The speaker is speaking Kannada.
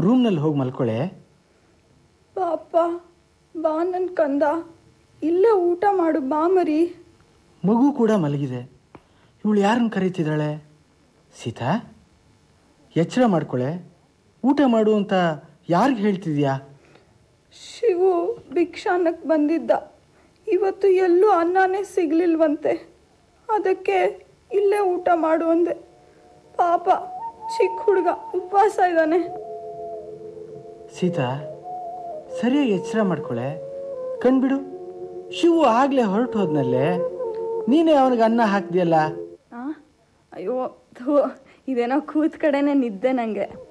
ರೂಮ್ನಲ್ಲಿ ಹೋಗಿ ಮಲ್ಕೊಳ್ಳೆ ಪಾಪ ಬಾ ನನ್ನ ಕಂದ ಇಲ್ಲೇ ಊಟ ಮಾಡು ಬಾ ಮರಿ ಮಗು ಕೂಡ ಮಲಗಿದೆ ಇವಳು ಯಾರನ್ನು ಕರೀತಿದ್ದಾಳೆ ಸೀತಾ ಎಚ್ಚರ ಮಾಡ್ಕೊಳೆ ಊಟ ಮಾಡು ಅಂತ ಯಾರಿಗೆ ಹೇಳ್ತಿದ್ಯಾ ಶಿವು ಭಿಕ್ಷಾನಕ್ಕೆ ಬಂದಿದ್ದ ಇವತ್ತು ಎಲ್ಲೂ ಅನ್ನನೇ ಸಿಗ್ಲಿಲ್ವಂತೆ ಅದಕ್ಕೆ ಇಲ್ಲೇ ಊಟ ಮಾಡು ಅಂದೆ ಪಾಪ ಚಿಕ್ಕ ಹುಡುಗ ಉಪವಾಸ ಇದ್ದಾನೆ ಸೀತಾ ಸರಿಯಾಗಿ ಎಚ್ಚರ ಮಾಡ್ಕೊಳೆ ಕಣ್ಬಿಡು ಶಿವು ಆಗಲೇ ಹೊರಟು ಹೋದ್ನಲ್ಲೇ ನೀನೇ ಅವನಿಗೆ ಅನ್ನ ಹಾಕ್ದಿಯಲ್ಲ ಆ? ಅಯ್ಯೋ ಥೂ ಇದೇನೋ ಕೂತ್ ಕಡೆನೇ ನಿದ್ದೆ ನನಗೆ